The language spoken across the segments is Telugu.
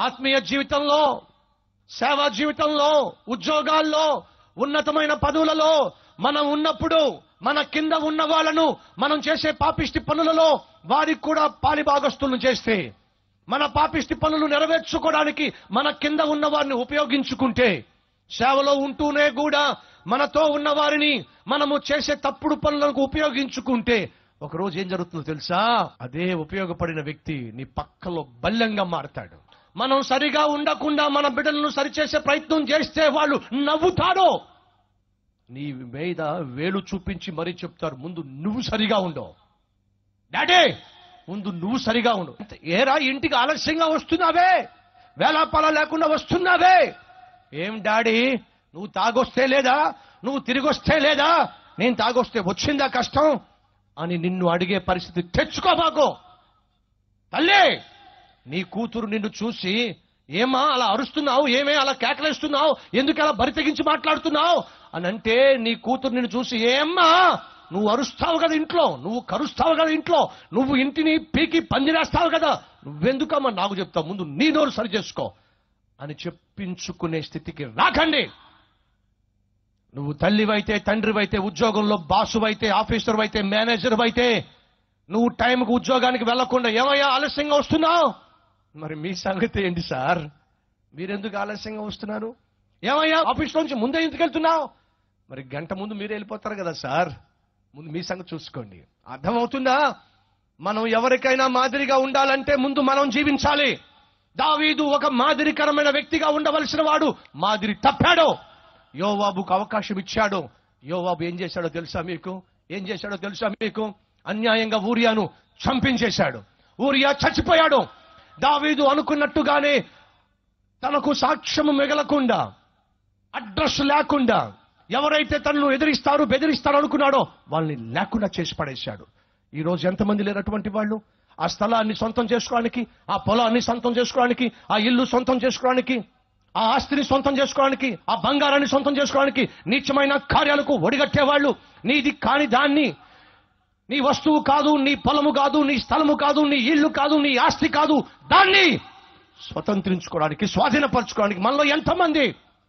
ఆత్మీయ జీవితంలో సేవా జీవితంలో ఉద్యోగాల్లో ఉన్నతమైన పదవులలో మనం ఉన్నప్పుడు మన కింద ఉన్న వాళ్ళను మనం చేసే పాపిష్టి పనులలో వారికి కూడా పాలిభాగస్తులను చేస్తే మన పాపిష్టి పనులు నెరవేర్చుకోవడానికి మన కింద ఉన్న వారిని ఉపయోగించుకుంటే సేవలో ఉంటూనే కూడా మనతో ఉన్న వారిని మనము చేసే తప్పుడు పనులకు ఉపయోగించుకుంటే ఒకరోజు ఏం జరుగుతుందో తెలుసా అదే ఉపయోగపడిన వ్యక్తి నీ పక్కలో బల్యంగా మారతాడు మనం సరిగా ఉండకుండా మన బిడ్డలను సరిచేసే ప్రయత్నం చేస్తే వాళ్ళు నవ్వుతారు నీ మీద వేలు చూపించి మరీ చెప్తారు ముందు నువ్వు సరిగా ఉండవు డాడీ ముందు నువ్వు సరిగా ఉండు ఏరా ఇంటికి ఆలస్యంగా వస్తున్నావే వేలాపాల లేకుండా వస్తున్నావే ఏం డాడీ నువ్వు తాగొస్తే లేదా నువ్వు తిరిగి వస్తే లేదా నేను తాగొస్తే వచ్చిందా కష్టం అని నిన్ను అడిగే పరిస్థితి తెచ్చుకోబాకో తల్లి నీ కూతురు నిన్ను చూసి ఏమా అలా అరుస్తున్నావు ఏమే అలా కేకలేస్తున్నావు ఎందుకు అలా బరి తెగించి మాట్లాడుతున్నావు అని అంటే నీ కూతురు నిన్ను చూసి ఏమ్మా నువ్వు అరుస్తావు కదా ఇంట్లో నువ్వు కరుస్తావు కదా ఇంట్లో నువ్వు ఇంటిని పీకి పందిరేస్తావు కదా నువ్వెందుకమ్మా నాకు చెప్తావు ముందు నీ నోరు సరి చేసుకో అని చెప్పించుకునే స్థితికి రాకండి నువ్వు తల్లివైతే తండ్రివైతే ఉద్యోగంలో బాసువైతే ఆఫీసర్ అయితే మేనేజర్ అయితే నువ్వు టైంకి ఉద్యోగానికి వెళ్లకుండా ఏమయ్యా ఆలస్యంగా వస్తున్నావు మరి మీ సంగతి ఏంటి సార్ మీరెందుకు ఆలస్యంగా వస్తున్నారు ఏమయ్యా ఆఫీస్ నుంచి ముందే ఎందుకు వెళ్తున్నావు మరి గంట ముందు మీరు వెళ్ళిపోతారు కదా సార్ ముందు మీ సంగతి చూసుకోండి అర్థమవుతుందా మనం ఎవరికైనా మాదిరిగా ఉండాలంటే ముందు మనం జీవించాలి దావీదు ఒక మాదిరికరమైన వ్యక్తిగా ఉండవలసిన వాడు మాదిరి తప్పాడు యోవాబుకు అవకాశం ఇచ్చాడు యోవాబు ఏం చేశాడో తెలుసా మీకు ఏం చేశాడో తెలుసా మీకు అన్యాయంగా ఊరియాను చంపించేశాడు ఊరియా చచ్చిపోయాడు దావీదు అనుకున్నట్టుగానే తనకు సాక్ష్యము మిగలకుండా అడ్రస్ లేకుండా ఎవరైతే తనను ఎదిరిస్తారు బెదిరిస్తారు అనుకున్నాడో వాళ్ళని లేకుండా చేసి పడేశాడు ఈ రోజు ఎంతమంది లేనటువంటి వాళ్ళు ఆ స్థలాన్ని సొంతం చేసుకోవడానికి ఆ పొలాన్ని సొంతం చేసుకోవడానికి ఆ ఇల్లు సొంతం చేసుకోవడానికి ఆ ఆస్తిని సొంతం చేసుకోవడానికి ఆ బంగారాన్ని సొంతం చేసుకోవడానికి నీచమైన కార్యాలకు ఒడిగట్టేవాళ్ళు నీది కాని దాన్ని నీ వస్తువు కాదు నీ పొలము కాదు నీ స్థలము కాదు నీ ఇల్లు కాదు నీ ఆస్తి కాదు దాన్ని స్వతంత్రించుకోవడానికి స్వాధీనపరచుకోవడానికి మనలో ఎంతమంది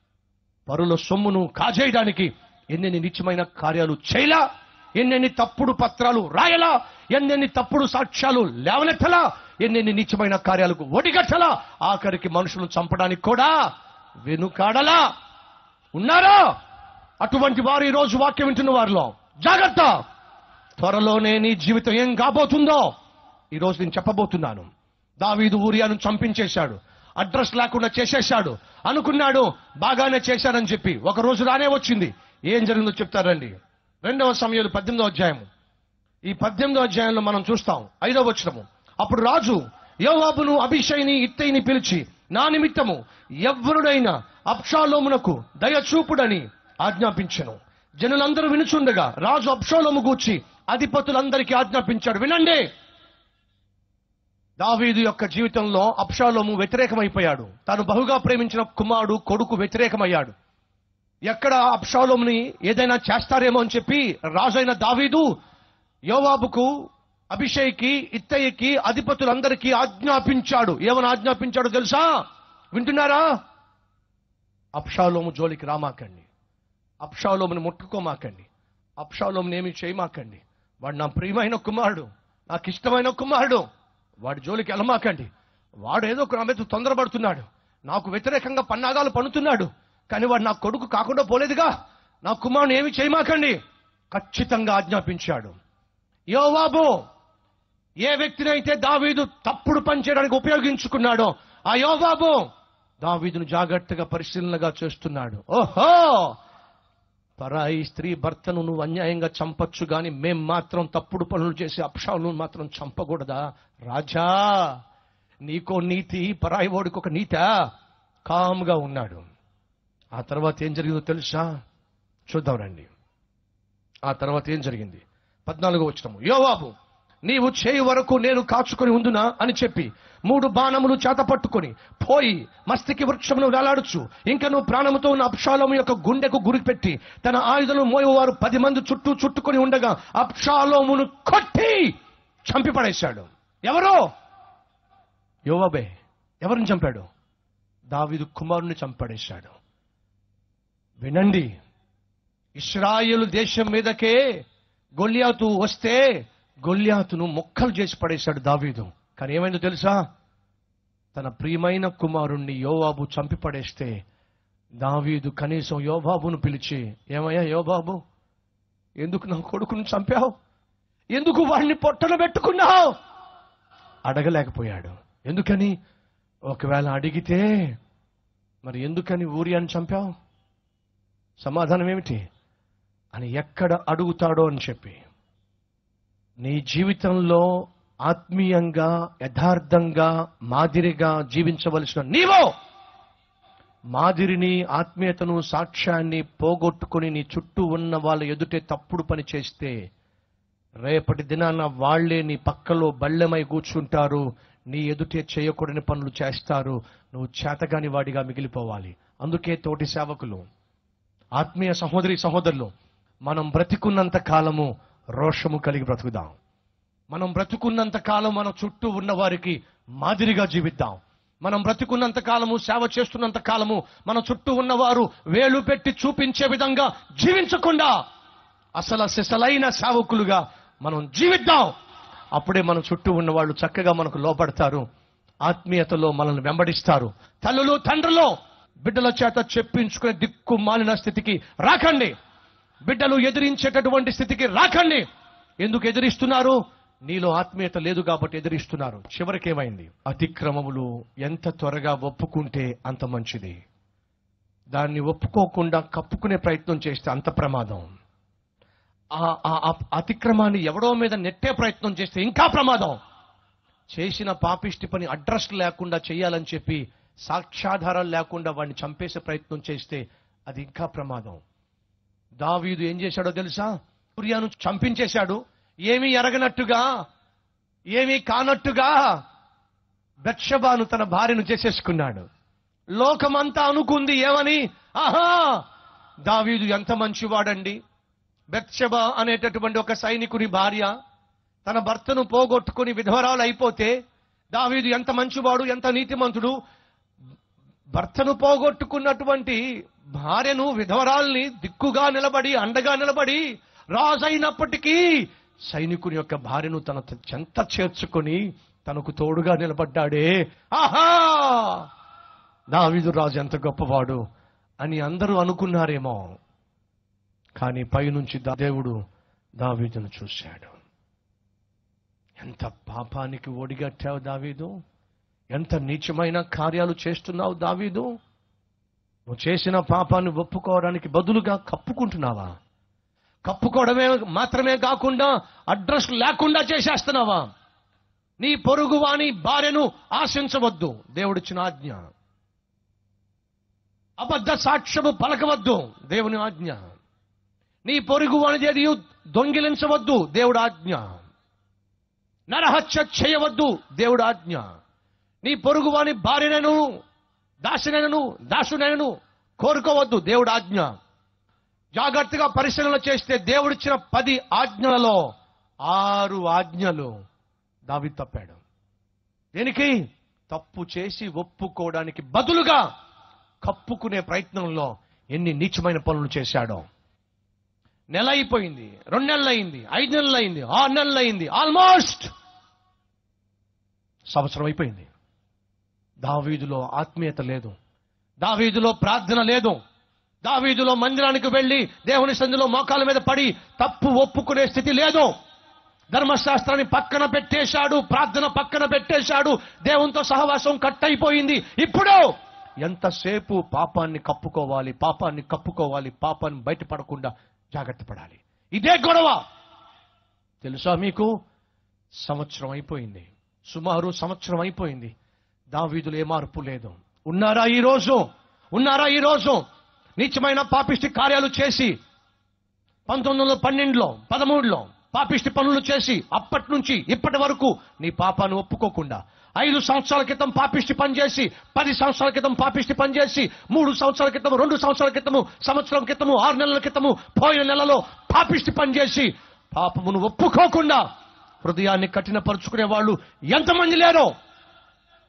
పరుల సొమ్మును కాజేయడానికి ఎన్నెన్ని నిత్యమైన కార్యాలు చేయలా ఎన్నెన్ని తప్పుడు పత్రాలు రాయలా ఎన్నెన్ని తప్పుడు సాక్ష్యాలు లేవనెత్తలా ఎన్నెన్ని నిత్యమైన కార్యాలకు ఒడిగట్టలా ఆఖరికి మనుషులను చంపడానికి కూడా వెనుకాడలా ఉన్నారా అటువంటి వారు ఈ రోజు వాక్యం వింటున్న వారిలో జాగ్రత్త త్వరలోనే నీ జీవితం ఏం కాబోతుందో ఈ రోజు నేను చెప్పబోతున్నాను దావీదు ఊరియాను చంపించేశాడు అడ్రస్ లేకుండా చేసేశాడు అనుకున్నాడు బాగానే చేశాడని చెప్పి ఒక రోజు రానే వచ్చింది ఏం జరిగిందో చెప్తారండి రెండవ సమయంలో పద్దెనిమిదో అధ్యాయం ఈ పద్దెనిమిదో అధ్యాయంలో మనం చూస్తాం ఐదవ వచనము అప్పుడు రాజు యోవాబును అభిషయ్ని ఇత్తయిని పిలిచి నా నిమిత్తము ఎవ్వరుడైనా అప్షాలోమునకు దయచూపుడని ఆజ్ఞాపించెను జనులందరూ వినుచుండగా రాజు అప్షాలోము గూర్చి అధిపతులందరికీ ఆజ్ఞాపించాడు వినండి దావీదు యొక్క జీవితంలో అప్షాలోము వ్యతిరేకమైపోయాడు తాను బహుగా ప్రేమించిన కుమారుడు కొడుకు వ్యతిరేకమయ్యాడు ఎక్కడ అప్షాలోముని ఏదైనా చేస్తారేమో అని చెప్పి రాజైన దావీదు యోవాబుకు అభిషేక్కి ఇత్తయ్యకి అధిపతులందరికీ ఆజ్ఞాపించాడు ఏమని ఆజ్ఞాపించాడో తెలుసా వింటున్నారా అప్షాలోము జోలికి రామాకండి అప్షాలోముని ముట్టుకోమాకండి అప్షాలోముని ఏమి చేయమాకండి వాడు నా ప్రియమైన కుమారుడు నాకు ఇష్టమైన కుమారుడు వాడి జోలికి వెళ్ళమాకండి వాడు ఏదో ఒక నా మీద తొందరపడుతున్నాడు నాకు వ్యతిరేకంగా పన్నాగాలు పన్నుతున్నాడు కానీ వాడు నా కొడుకు కాకుండా పోలేదుగా నా కుమారుని ఏమి చేయమాకండి ఖచ్చితంగా ఆజ్ఞాపించాడు యోవాబు ఏ వ్యక్తినైతే దావీదు తప్పుడు పని చేయడానికి ఉపయోగించుకున్నాడో ఆ యోవాబు దావీదును జాగ్రత్తగా పరిశీలనగా చేస్తున్నాడు ఓహో పరాయి స్త్రీ భర్తను నువ్వు అన్యాయంగా చంపొచ్చు గాని మేం మాత్రం తప్పుడు పనులు చేసి అప్షాలను మాత్రం చంపకూడదా రాజా నీకో నీతి పరాయి వాడికి ఒక నీత కామ్గా ఉన్నాడు ఆ తర్వాత ఏం జరిగిందో తెలుసా చూద్దాం రండి ఆ తర్వాత ఏం జరిగింది పద్నాలుగో వచ్చినము యోవాబు నీవు చేయి వరకు నేను కాచుకొని ఉందునా అని చెప్పి మూడు బాణములు చేత పట్టుకొని పోయి మస్తికి వృక్షమును వేలాడుచు ఇంకా నువ్వు ప్రాణముతో ఉన్న అప్షాలోము యొక్క గుండెకు గురిపెట్టి తన ఆయుధను మోయేవారు పది మంది చుట్టూ చుట్టుకొని ఉండగా అప్షాలోమును కొట్టి చంపి పడేశాడు ఎవరో యోవాబే ఎవరిని చంపాడు దావీదు కుమారుని చంపడేశాడు వినండి ఇస్రాయేలు దేశం మీదకే గొల్యాతు వస్తే గొల్యాతును మొక్కలు చేసి పడేశాడు దావీదు కానీ ఏమైందో తెలుసా తన ప్రియమైన కుమారుణ్ణి యోవాబు చంపి పడేస్తే దావీదు కనీసం యోబాబును పిలిచి ఏమయ్యా యోబాబు ఎందుకు నా కొడుకును చంపావు ఎందుకు వాడిని పొట్టన పెట్టుకున్నావు అడగలేకపోయాడు ఎందుకని ఒకవేళ అడిగితే మరి ఎందుకని ఊరియాన్ని చంపావు సమాధానం ఏమిటి అని ఎక్కడ అడుగుతాడో అని చెప్పి నీ జీవితంలో ఆత్మీయంగా యథార్థంగా మాదిరిగా జీవించవలసిన నీవో మాదిరిని ఆత్మీయతను సాక్ష్యాన్ని పోగొట్టుకుని నీ చుట్టూ ఉన్న వాళ్ళ ఎదుటే తప్పుడు పని చేస్తే రేపటి దినాన వాళ్లే నీ పక్కలో బళ్ళెమై కూర్చుంటారు నీ ఎదుటే చేయకూడని పనులు చేస్తారు నువ్వు చేతగాని వాడిగా మిగిలిపోవాలి అందుకే తోటి సేవకులు ఆత్మీయ సహోదరి సహోదరులు మనం బ్రతికున్నంత కాలము రోషము కలిగి బ్రతుకుదాం మనం బ్రతుకున్నంత కాలం మన చుట్టూ ఉన్న వారికి మాదిరిగా జీవిద్దాం మనం బ్రతుకున్నంత కాలము సేవ చేస్తున్నంత కాలము మన చుట్టూ ఉన్నవారు వేలు పెట్టి చూపించే విధంగా జీవించకుండా అసలు సిసలైన సేవకులుగా మనం జీవిద్దాం అప్పుడే మన చుట్టూ ఉన్న వాళ్ళు చక్కగా మనకు లోపడతారు ఆత్మీయతలో మనల్ని వెంబడిస్తారు తల్లులు తండ్రులు బిడ్డల చేత చెప్పించుకునే దిక్కు మాలిన స్థితికి రాకండి బిడ్డలు ఎదిరించేటటువంటి స్థితికి రాకండి ఎందుకు ఎదిరిస్తున్నారు నీలో ఆత్మీయత లేదు కాబట్టి ఎదిరిస్తున్నారు చివరికి ఏమైంది అతిక్రమములు ఎంత త్వరగా ఒప్పుకుంటే అంత మంచిది దాన్ని ఒప్పుకోకుండా కప్పుకునే ప్రయత్నం చేస్తే అంత ప్రమాదం ఆ- ఆ ఆ అతిక్రమాన్ని ఎవడో మీద నెట్టే ప్రయత్నం చేస్తే ఇంకా ప్రమాదం చేసిన పాపిష్టి పని అడ్రస్ లేకుండా చేయాలని చెప్పి సాక్ష్యాధారాలు లేకుండా వాడిని చంపేసే ప్రయత్నం చేస్తే అది ఇంకా ప్రమాదం దావీదు ఏం చేశాడో తెలుసా ఉరియాను చంపించేశాడు ఏమీ ఎరగనట్టుగా ఏమీ కానట్టుగా బెత్షబాను తన భార్యను చేసేసుకున్నాడు లోకమంతా అనుకుంది ఏమని ఆహా దావీదు ఎంత మంచివాడండి బెత్షబ అనేటటువంటి ఒక సైనికుని భార్య తన భర్తను పోగొట్టుకుని విధవరాలు అయిపోతే దావీదు ఎంత మంచివాడు ఎంత నీతిమంతుడు భర్తను పోగొట్టుకున్నటువంటి భార్యను విధవరాల్ని దిక్కుగా నిలబడి అండగా నిలబడి రాజైనప్పటికీ సైనికుని యొక్క భార్యను తన చెంత చేర్చుకొని తనకు తోడుగా నిలబడ్డాడే ఆహా దావీదు రాజు ఎంత గొప్పవాడు అని అందరూ అనుకున్నారేమో కానీ పైనుంచి దా- దేవుడు దావీదును చూశాడు ఎంత పాపానికి ఒడిగట్టావు దావీదు ఎంత నీచమైన కార్యాలు చేస్తున్నావు దావీదు నువ్వు చేసిన పాపాన్ని ఒప్పుకోవడానికి బదులుగా కప్పుకుంటున్నావా కప్పుకోవడమే మాత్రమే కాకుండా అడ్రస్ లేకుండా చేసేస్తున్నావా నీ పొరుగు వాని భార్యను ఆశించవద్దు దేవుడిచ్చిన ఆజ్ఞ అబద్ధ సాక్ష్యము పలకవద్దు దేవుని ఆజ్ఞ నీ పొరుగు వానిదేది దొంగిలించవద్దు దేవుడు ఆజ్ఞ నరహత్య చేయవద్దు దేవుడు ఆజ్ఞ నీ పొరుగు వాని భార్యనను దాసినను దాసునను కోరుకోవద్దు దేవుడు ఆజ్ఞ జాగ్రత్తగా పరిశీలన చేస్తే దేవుడిచ్చిన పది ఆజ్ఞలలో ఆరు ఆజ్ఞలు దావి తప్పాడు దేనికి తప్పు చేసి ఒప్పుకోవడానికి బదులుగా కప్పుకునే ప్రయత్నంలో ఎన్ని నీచమైన పనులు చేశాడో నెల అయిపోయింది రెండు నెలలు అయింది ఐదు నెలలు అయింది ఆరు నెలలు అయింది ఆల్మోస్ట్ సంవత్సరం అయిపోయింది దావీదులో ఆత్మీయత లేదు దావీదులో ప్రార్థన లేదు దావీదులో మందిరానికి వెళ్లి దేవుని సంధిలో మోకాల మీద పడి తప్పు ఒప్పుకునే స్థితి లేదు ధర్మశాస్త్రాన్ని పక్కన పెట్టేశాడు ప్రార్థన పక్కన పెట్టేశాడు దేవునితో సహవాసం కట్ అయిపోయింది ఇప్పుడు ఎంతసేపు పాపాన్ని కప్పుకోవాలి పాపాన్ని కప్పుకోవాలి పాపాన్ని బయటపడకుండా జాగ్రత్త పడాలి ఇదే గొడవ తెలుసా మీకు సంవత్సరం అయిపోయింది సుమారు సంవత్సరం అయిపోయింది దావీదులు ఏ మార్పు లేదు ఉన్నారా ఈ రోజు ఉన్నారా ఈ రోజు నీచమైన పాపిష్టి కార్యాలు చేసి పంతొమ్మిది వందల పన్నెండులో పదమూడులో పాపిష్టి పనులు చేసి అప్పటి నుంచి ఇప్పటి వరకు నీ పాపాన్ని ఒప్పుకోకుండా ఐదు సంవత్సరాల క్రితం పాపిష్టి పని చేసి పది సంవత్సరాల క్రితం పాపిష్టి పని చేసి మూడు సంవత్సరాల క్రితం రెండు సంవత్సరాల క్రితము సంవత్సరం క్రితము ఆరు నెలల క్రితము పోయిన నెలలో పాపిష్టి పని చేసి పాపమును ఒప్పుకోకుండా హృదయాన్ని కఠినపరుచుకునే వాళ్ళు ఎంతమంది లేరో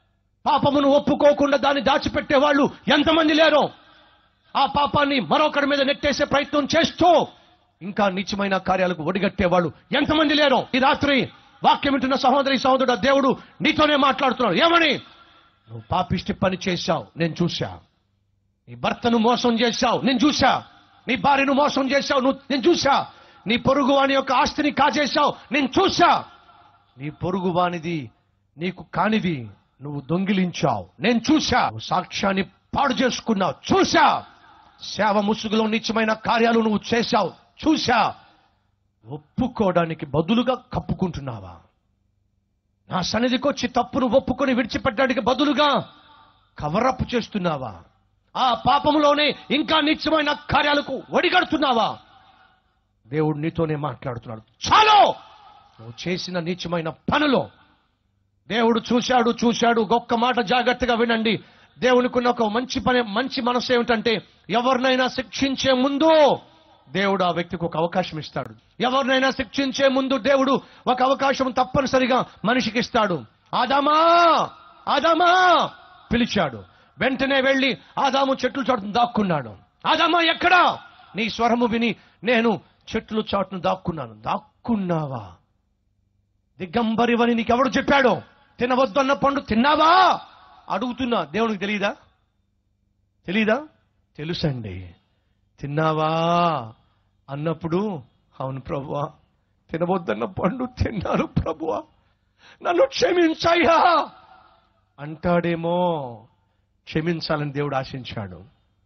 పాపమును ఒప్పుకోకుండా దాన్ని దాచిపెట్టే వాళ్ళు ఎంతమంది లేరు ఆ పాపాన్ని మరొకరి మీద నెట్టేసే ప్రయత్నం చేస్తూ ఇంకా నీచమైన కార్యాలకు ఒడిగట్టే వాళ్ళు ఎంతమంది లేరు ఈ రాత్రి వాక్యం వింటున్న సహోదరి సహోదరుడు దేవుడు నీతోనే మాట్లాడుతున్నాడు ఏమని నువ్వు పాపిష్టి పని చేశావు నేను చూశా నీ భర్తను మోసం చేశావు నేను చూశా నీ భార్యను మోసం చేశావు నువ్వు నేను చూశా నీ పొరుగు వాని యొక్క ఆస్తిని కాజేశావు నేను చూశా నీ పొరుగు వానిది నీకు కానిది నువ్వు దొంగిలించావు నేను చూశా నువ్వు సాక్ష్యాన్ని పాడు చేసుకున్నావు చూశా సేవ ముసుగులో నిత్యమైన కార్యాలు నువ్వు చేశావు చూశా ఒప్పుకోవడానికి బదులుగా కప్పుకుంటున్నావా నా సన్నిధికి వచ్చి తప్పును ఒప్పుకొని విడిచిపెట్టడానికి బదులుగా కవరప్ చేస్తున్నావా ఆ పాపములోనే ఇంకా నిత్యమైన కార్యాలకు ఒడిగడుతున్నావా దేవుడు నీతోనే మాట్లాడుతున్నాడు చాలు నువ్వు చేసిన నీచమైన పనులు దేవుడు చూశాడు చూశాడు ఒక్క మాట జాగ్రత్తగా వినండి దేవునికున్న ఒక మంచి పని మంచి మనసు ఏమిటంటే ఎవరినైనా శిక్షించే ముందు దేవుడు ఆ వ్యక్తికి ఒక అవకాశం ఇస్తాడు ఎవరినైనా శిక్షించే ముందు దేవుడు ఒక అవకాశం తప్పనిసరిగా మనిషికి ఇస్తాడు ఆదామా ఆదామా పిలిచాడు వెంటనే వెళ్ళి ఆదాము చెట్లు చాటును దాక్కున్నాడు ఆదామా ఎక్కడా నీ స్వరము విని నేను చెట్లు చాటును దాక్కున్నాను దాక్కున్నావా దిగంబరివని నీకెవడు చెప్పాడు తినవద్దన్న పండు తిన్నావా అడుగుతున్నా దేవునికి తెలియదా తెలీదా తెలుసండి తిన్నావా అన్నప్పుడు అవును ప్రభువా తినవద్దన్న పండు తిన్నారు ప్రభువా నన్ను క్షమించాయా అంటాడేమో క్షమించాలని దేవుడు ఆశించాడు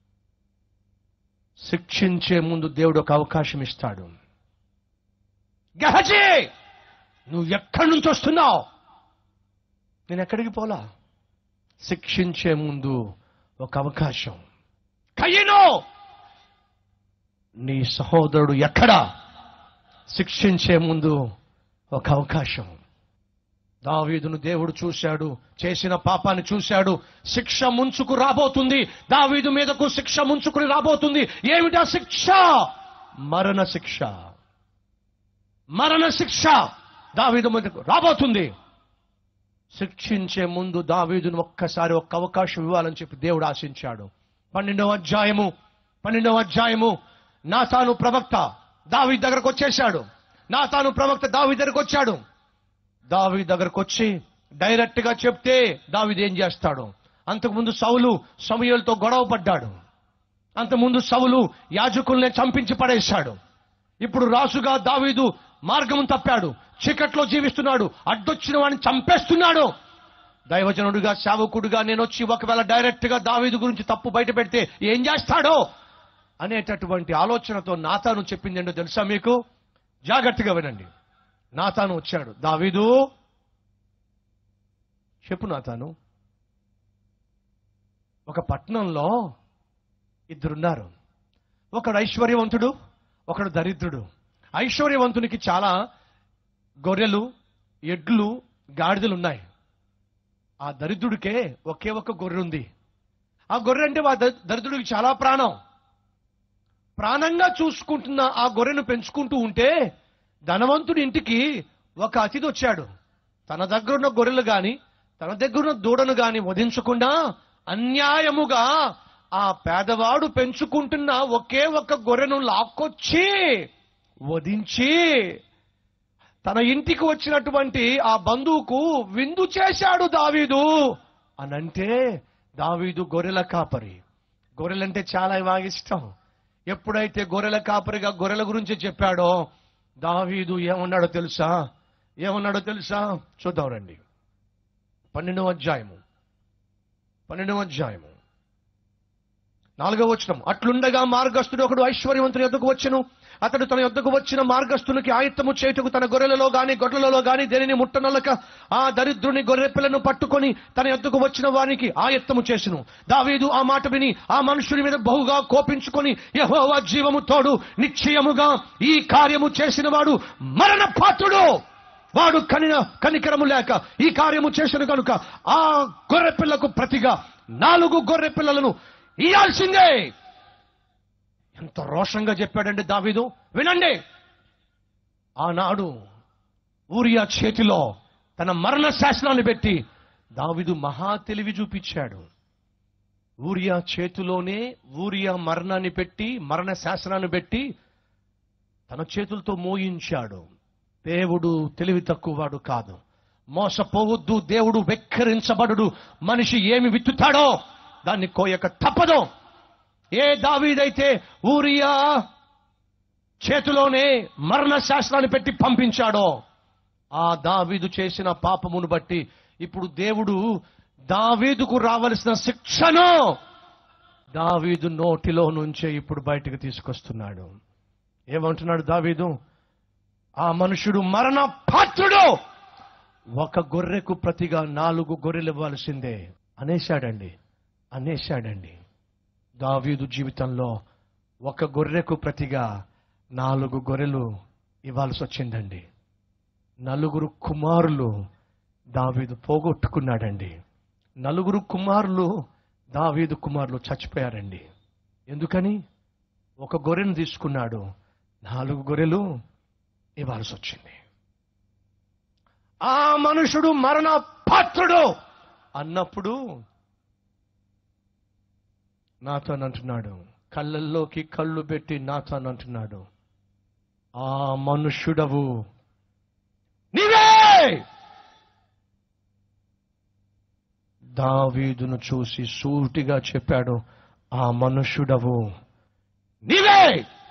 శిక్షించే ముందు దేవుడు ఒక అవకాశం ఇస్తాడు గహజీ నువ్వు ఎక్కడి నుంచి వస్తున్నావు నేను ఎక్కడికి పోలా శిక్షించే ముందు ఒక అవకాశం కయ్యను నీ సహోదరుడు ఎక్కడా శిక్షించే ముందు ఒక అవకాశం దావీదును దేవుడు చూశాడు చేసిన పాపాన్ని చూశాడు శిక్ష ముంచుకు రాబోతుంది దావీదు మీదకు శిక్ష ముంచుకుని రాబోతుంది ఏమిటా శిక్ష మరణ శిక్ష మరణ శిక్ష దావీదు మీదకు రాబోతుంది శిక్షించే ముందు దావీదును ఒక్కసారి ఒక్క అవకాశం ఇవ్వాలని చెప్పి దేవుడు ఆశించాడు పన్నెండవ అధ్యాయము పన్నెండవ అధ్యాయము నా తాను ప్రవక్త దావీ దగ్గరకు వచ్చేశాడు నా తాను ప్రవక్త దావీ దగ్గరకు వచ్చాడు దావీ దగ్గరకు వచ్చి డైరెక్ట్ గా చెప్తే దావీదు ఏం చేస్తాడు అంతకుముందు సౌలు సమయలతో గొడవ పడ్డాడు అంతకుముందు సౌలు యాజకుల్ని చంపించి పడేశాడు ఇప్పుడు రాసుగా దావీదు మార్గం తప్పాడు చీకట్లో జీవిస్తున్నాడు అడ్డొచ్చిన వాడిని చంపేస్తున్నాడు దైవజనుడిగా సేవకుడిగా నేను వచ్చి ఒకవేళ డైరెక్ట్ గా దావీదు గురించి తప్పు బయట పెడితే ఏం చేస్తాడో అనేటటువంటి ఆలోచనతో నాతాను చెప్పింది ఏంటో తెలుసా మీకు జాగ్రత్తగా వినండి నాతాను వచ్చాడు దావీదు చెప్పు నాతాను ఒక పట్టణంలో ఇద్దరున్నారు ఒకడు ఐశ్వర్యవంతుడు ఒకడు దరిద్రుడు ఐశ్వర్యవంతునికి చాలా గొర్రెలు ఎడ్లు గాడిదలు ఉన్నాయి ఆ దరిద్రుడికే ఒకే ఒక్క గొర్రె ఉంది ఆ గొర్రె అంటే ఆ ద- దరిద్రుడికి చాలా ప్రాణం ప్రాణంగా చూసుకుంటున్న ఆ గొర్రెను పెంచుకుంటూ ఉంటే ధనవంతుడి ఇంటికి ఒక అతిథి వచ్చాడు తన దగ్గరున్న గొర్రెలు గాని తన దగ్గరున్న దూడను గాని వధించకుండా అన్యాయముగా ఆ పేదవాడు పెంచుకుంటున్న ఒకే ఒక్క గొర్రెను లాక్కొచ్చి వధించి తన ఇంటికి వచ్చినటువంటి ఆ బంధువుకు విందు చేశాడు దావీదు అనంటే దావీదు గొర్రెల కాపరి గొర్రెలంటే చాలా బాగా ఇష్టం ఎప్పుడైతే గొర్రెల కాపరిగా గొర్రెల గురించి చెప్పాడో దావీదు ఏమన్నాడో తెలుసా ఏమన్నాడో తెలుసా చూద్దాం రండి పన్నెండవ అధ్యాయము పన్నెండవ అధ్యాయము నాలుగవ వచనం అట్లుండగా మార్గస్థుడు ఒకడు ఐశ్వర్యవంతుని యొద్దకు వచ్చెను అతడు తన యొద్దకు వచ్చిన మార్గస్థునికి ఆయత్తము చేయుటకు తన గొర్రెలలో గాని గొడ్లలో గాని దేనిని ముట్టనొల్లక ఆ దరిద్రుని గొర్రె పిల్లను పట్టుకొని తన యొద్దకు వచ్చిన వానికి ఆయత్తము చేసెను దావీదు ఆ మాట విని ఆ మనుషుని మీద బహుగా కోపించుకొని యెహోవా జీవము తోడు నిశ్చయముగా ఈ కార్యము చేసిన వాడు మరణ పాత్రుడు వాడు కనిన కనికరము లేక ఈ కార్యము చేసిన కనుక ఆ గొర్రె పిల్లకు ప్రతిగా నాలుగు గొర్రె పిల్లలను ఇయాల్సిందే ఎంత రోషంగా చెప్పాడండి దావీదు వినండి ఆనాడు ఊరియా చేతిలో తన మరణ శాసనాన్ని పెట్టి దావిదు మహా తెలివి చూపించాడు ఊరియా చేతిలోనే ఊరియా మరణాన్ని పెట్టి మరణ శాసనాన్ని పెట్టి తన చేతులతో మోయించాడు దేవుడు తెలివి తక్కువవాడు కాదు మోసపోవద్దు దేవుడు వెక్కరించబడుడు మనిషి ఏమి విత్తుతాడో దాన్ని కోయక తప్పదు ఏ దావీదైతే ఊరియా చేతిలోనే మరణ శాస్త్రాన్ని పెట్టి పంపించాడో ఆ దావీదు చేసిన పాపమును బట్టి ఇప్పుడు దేవుడు దావీదుకు రావలసిన శిక్షను దావీదు నోటిలో నుంచే ఇప్పుడు బయటకు తీసుకొస్తున్నాడు ఏమంటున్నాడు దావీదు ఆ మనుషుడు మరణ పాత్రుడు ఒక గొర్రెకు ప్రతిగా నాలుగు గొర్రెలు ఇవ్వాల్సిందే అనేశాడండి అనేశాడండి దావీదు జీవితంలో ఒక గొర్రెకు ప్రతిగా నాలుగు గొర్రెలు ఇవ్వాల్సి వచ్చిందండి నలుగురు కుమారులు దావీదు పోగొట్టుకున్నాడండి నలుగురు కుమారులు దావీదు కుమారులు చచ్చిపోయారండి ఎందుకని ఒక గొర్రెను తీసుకున్నాడు నాలుగు గొర్రెలు ఇవ్వాల్సి వచ్చింది ఆ మనుషుడు మరణ పాత్రుడు అన్నప్పుడు నాతో అంటున్నాడు కళ్ళల్లోకి కళ్ళు పెట్టి నాతో అంటున్నాడు ఆ మనుష్యుడవు నీవే దావీదును చూసి సూటిగా చెప్పాడు ఆ మనుష్యుడవు నీవే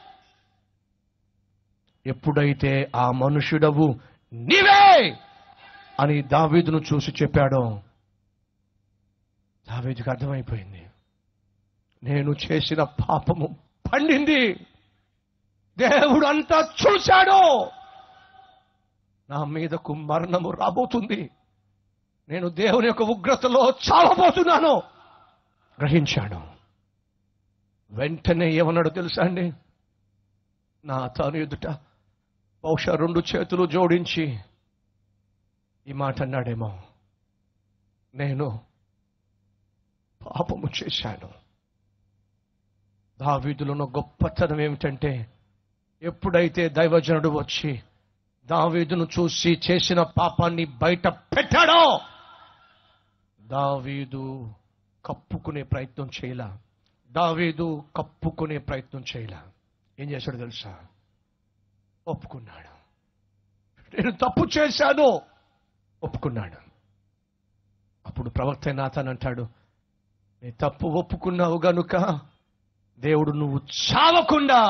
ఎప్పుడైతే ఆ మనుష్యుడవు నీవే అని దావీదును చూసి చెప్పాడో దావీదుకి అర్థమైపోయింది నేను చేసిన పాపము పండింది దేవుడు అంతా చూశాడు నా మీదకు మరణము రాబోతుంది నేను దేవుని యొక్క ఉగ్రతలో చావబోతున్నాను గ్రహించాడు వెంటనే ఏమన్నాడు తెలుసా అండి నా తాను ఎదుట బహుశా రెండు చేతులు జోడించి ఈ మాట అన్నాడేమో నేను పాపము చేశాను దావీదులో గొప్పతనం ఏమిటంటే ఎప్పుడైతే దైవజనుడు వచ్చి దావీదును చూసి చేసిన పాపాన్ని బయట పెట్టాడో దావీదు కప్పుకునే ప్రయత్నం చేయలా దావీదు కప్పుకునే ప్రయత్నం చేయలా ఏం చేశాడు తెలుసా ఒప్పుకున్నాడు నేను తప్పు చేశాను ఒప్పుకున్నాడు అప్పుడు ప్రవక్త నాథన్ అంటాడు నీ తప్పు ఒప్పుకున్నావు గనుక దేవుడు నువ్వు చావకుండా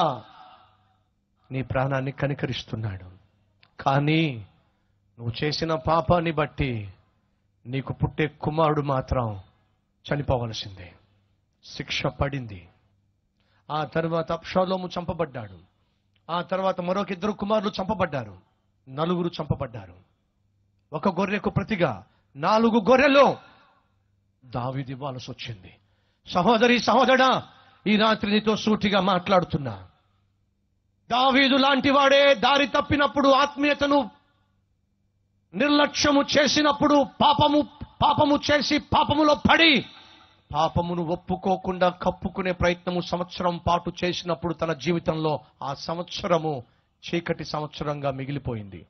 నీ ప్రాణాన్ని కనికరిస్తున్నాడు కానీ నువ్వు చేసిన పాపాన్ని బట్టి నీకు పుట్టే కుమారుడు మాత్రం చనిపోవలసిందే శిక్ష పడింది ఆ తర్వాత అప్షాలోము చంపబడ్డాడు ఆ తర్వాత మరొక ఇద్దరు కుమారులు చంపబడ్డారు నలుగురు చంపబడ్డారు ఒక గొర్రెకు ప్రతిగా నాలుగు గొర్రెలు దావిది ఇవ్వాల్సి వచ్చింది సహోదరి సహోదరా ఈ రాత్రి నీతో సూటిగా మాట్లాడుతున్నా దావీదు లాంటి వాడే దారి తప్పినప్పుడు ఆత్మీయతను నిర్లక్ష్యము చేసినప్పుడు పాపము పాపము చేసి పాపములో పడి పాపమును ఒప్పుకోకుండా కప్పుకునే ప్రయత్నము సంవత్సరం పాటు చేసినప్పుడు తన జీవితంలో ఆ సంవత్సరము చీకటి సంవత్సరంగా మిగిలిపోయింది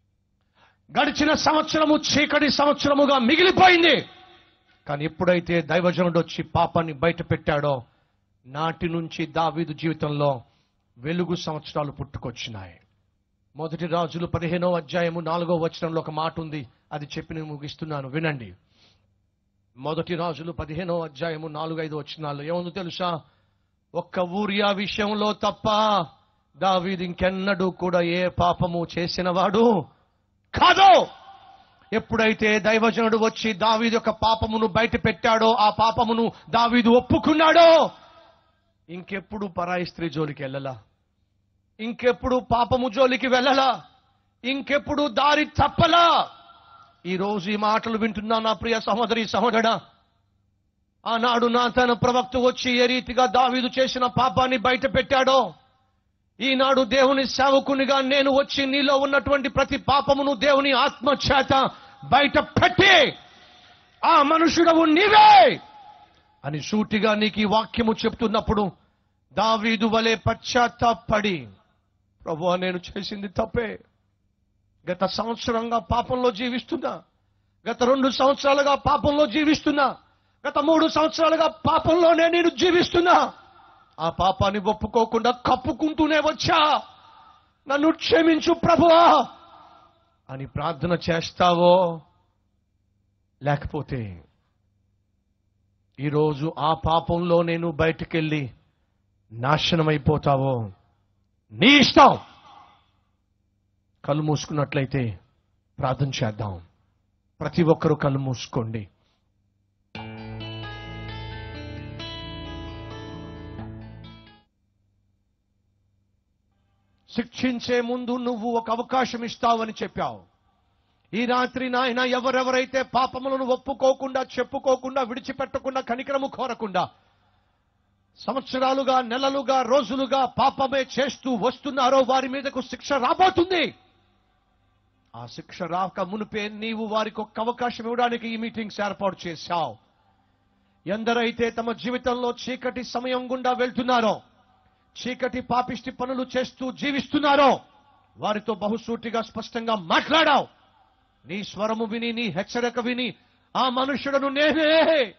గడిచిన సంవత్సరము చీకటి సంవత్సరముగా మిగిలిపోయింది కానీ ఎప్పుడైతే దైవజనుడు వచ్చి పాపాన్ని బయట పెట్టాడో నాటి నుంచి దావీదు జీవితంలో వెలుగు సంవత్సరాలు పుట్టుకొచ్చినాయి మొదటి రాజులు పదిహేనో అధ్యాయము నాలుగో వచనంలో ఒక మాట ఉంది అది చెప్పి నేను ముగిస్తున్నాను వినండి మొదటి రాజులు పదిహేనో అధ్యాయము నాలుగు ఐదు వచనాలు ఏముందో తెలుసా ఒక్క ఊరియా విషయంలో తప్ప దావీదు ఇంకెన్నడూ కూడా ఏ పాపము చేసినవాడు కాదు ఎప్పుడైతే దైవజనుడు వచ్చి దావీదు యొక్క పాపమును బయట పెట్టాడో ఆ పాపమును దావీదు ఒప్పుకున్నాడో ఇంకెప్పుడు పరాయి స్త్రీ జోలికి వెళ్ళలా ఇంకెప్పుడు పాపము జోలికి వెళ్ళలా ఇంకెప్పుడు దారి తప్పలా ఈ రోజు ఈ మాటలు వింటున్నా నా ప్రియ సహోదరి సహోదరా ఆనాడు నా తన ప్రవక్త వచ్చి ఏ రీతిగా దావీదు చేసిన పాపాన్ని బయట పెట్టాడో ఈనాడు దేవుని సేవకునిగా నేను వచ్చి నీలో ఉన్నటువంటి ప్రతి పాపమును దేవుని ఆత్మ చేత బయట పెట్టి ఆ మనుషుడవు నీవే అని సూటిగా నీకు ఈ వాక్యము చెప్తున్నప్పుడు దావీదు వలె పశ్చాత్తాపడి ప్రభు నేను చేసింది తప్పే గత సంవత్సరంగా పాపంలో జీవిస్తున్నా గత రెండు సంవత్సరాలుగా పాపంలో జీవిస్తున్నా గత మూడు సంవత్సరాలుగా పాపంలోనే నేను జీవిస్తున్నా ఆ పాపాన్ని ఒప్పుకోకుండా కప్పుకుంటూనే వచ్చా నన్ను క్షమించు ప్రభువా అని ప్రార్థన చేస్తావో లేకపోతే ఈరోజు ఆ పాపంలో నేను బయటికెళ్ళి నాశనమైపోతావో నీ ఇష్టం కళ్ళు మూసుకున్నట్లయితే ప్రార్థన చేద్దాం ప్రతి ఒక్కరూ కళ్ళు మూసుకోండి శిక్షించే ముందు నువ్వు ఒక అవకాశం ఇస్తావని చెప్పావు ఈ రాత్రి నాయన ఎవరెవరైతే పాపములను ఒప్పుకోకుండా చెప్పుకోకుండా విడిచిపెట్టకుండా కనికరము కోరకుండా సంవత్సరాలుగా నెలలుగా రోజులుగా పాపమే చేస్తూ వస్తున్నారో వారి మీదకు శిక్ష రాబోతుంది ఆ శిక్ష రాక మునిపే నీవు వారికి ఒక్క అవకాశం ఇవ్వడానికి ఈ మీటింగ్స్ ఏర్పాటు చేశావు ఎందరైతే తమ జీవితంలో చీకటి సమయం గుండా వెళ్తున్నారో చీకటి పాపిష్టి పనులు చేస్తూ జీవిస్తున్నారో వారితో బహుసూటిగా స్పష్టంగా మాట్లాడావు నీ స్వరము విని నీ హెచ్చరిక విని ఆ మనుషుడను నేనే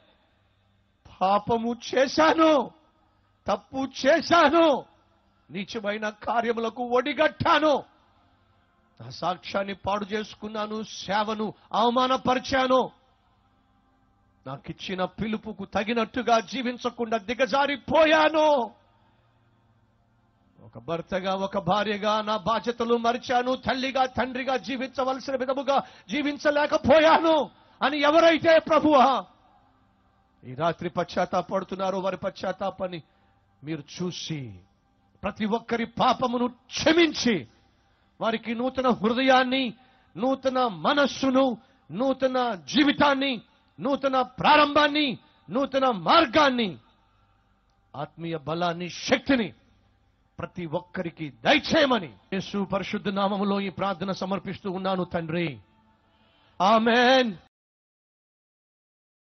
పాపము చేశాను తప్పు చేశాను నీచమైన కార్యములకు ఒడిగట్టాను నా సాక్ష్యాన్ని పాడు చేసుకున్నాను సేవను అవమానపరిచాను నాకిచ్చిన పిలుపుకు తగినట్టుగా జీవించకుండా దిగజారిపోయాను ఒక భర్తగా ఒక భార్యగా నా బాధ్యతలు మరిచాను తల్లిగా తండ్రిగా జీవించవలసిన విధముగా జీవించలేకపోయాను అని ఎవరైతే ప్రభువా ఈ రాత్రి పశ్చాత్తాపడుతున్నారో వారి పశ్చాత్తాపాన్ని మీరు చూసి ప్రతి ఒక్కరి పాపమును క్షమించి వారికి నూతన హృదయాన్ని నూతన మనస్సును నూతన జీవితాన్ని నూతన ప్రారంభాన్ని నూతన మార్గాన్ని ఆత్మీయ బలాన్ని శక్తిని ప్రతి ఒక్కరికి దయచేయమని యేసు పరిశుద్ధ నామములో ఈ ప్రార్థన సమర్పిస్తూ ఉన్నాను తండ్రి ఆమెన్